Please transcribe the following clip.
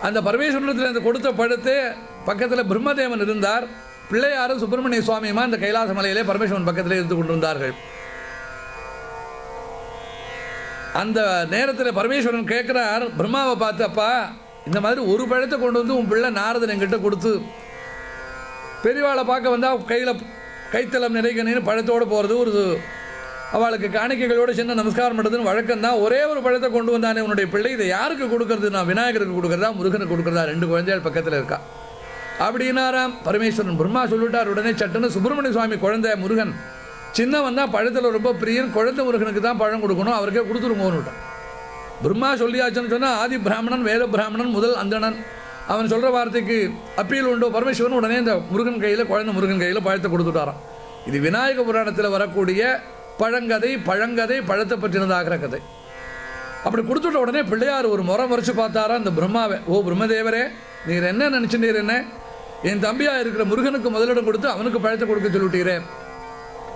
அந்த பரமேஸ்வரத்தில் அந்த கொடுத்த பழத்தை பக்கத்தில் பிரம்மதேவன் இருந்தார் பிள்ளையாரும் சுப்பிரமணிய சுவாமியுமா இந்த கைலாச மலையிலே பரமேஸ்வரன் பக்கத்தில் இருந்து கொண்டிருந்தார்கள் அந்த நேரத்தில் பரமேஸ்வரன் கேட்குறார் பிரம்மாவை பார்த்து அப்பா இந்த மாதிரி ஒரு பழத்தை கொண்டு வந்து உன் பிள்ளை நாரதன் என்கிட்ட கொடுத்து பெரியவாளை பார்க்க வந்தால் கையில் கைத்தலம் நிறைகணின்னு பழத்தோடு போகிறது ஒரு அவளுக்கு காணிக்கைகளோடு சின்ன நமஸ்காரம் பண்ணுறதுன்னு வழக்கம் தான் ஒரே ஒரு பழத்தை கொண்டு வந்தானே உன்னுடைய பிள்ளை இதை யாருக்கு கொடுக்கறது நான் விநாயகருக்கு கொடுக்குறதா முருகனுக்கு கொடுக்குறதா ரெண்டு குழந்தைகள் பக்கத்தில் இருக்கா அப்படின்னாராம் பரமேஸ்வரன் பிரம்மா சொல்லிட்டார் உடனே சட்டுன்னு சுப்பிரமணிய சுவாமி குழந்தை முருகன் சின்னவன் தான் பழத்தில் ரொம்ப பிரியன் குழந்தை முருகனுக்கு தான் பழம் கொடுக்கணும் அவருக்கே கொடுத்துருங்கோன்னு விட்டான் பிரம்மா சொல்லியாச்சுன்னு சொன்னால் ஆதி பிராமணன் வேத பிராமணன் முதல் அந்தணன் அவன் சொல்கிற வார்த்தைக்கு அப்பீல் உண்டோ பரமேஸ்வரன் உடனே இந்த முருகன் கையில் குழந்தை முருகன் கையில் பழத்தை கொடுத்துட்டாராம் இது விநாயக புராணத்தில் வரக்கூடிய பழங்கதை பழங்கதை பழத்தை பற்றினதாகிற கதை அப்படி கொடுத்துட்ட உடனே பிள்ளையார் ஒரு முறை முறைச்சு பார்த்தாரா இந்த பிரம்மாவை ஓ பிரம்மதேவரே நீர் என்ன நினச்சிட்டீர் என்ன என் தம்பியாக இருக்கிற முருகனுக்கு முதலிடம் கொடுத்து அவனுக்கு பழத்தை கொடுக்க சொல்லிட்டீரே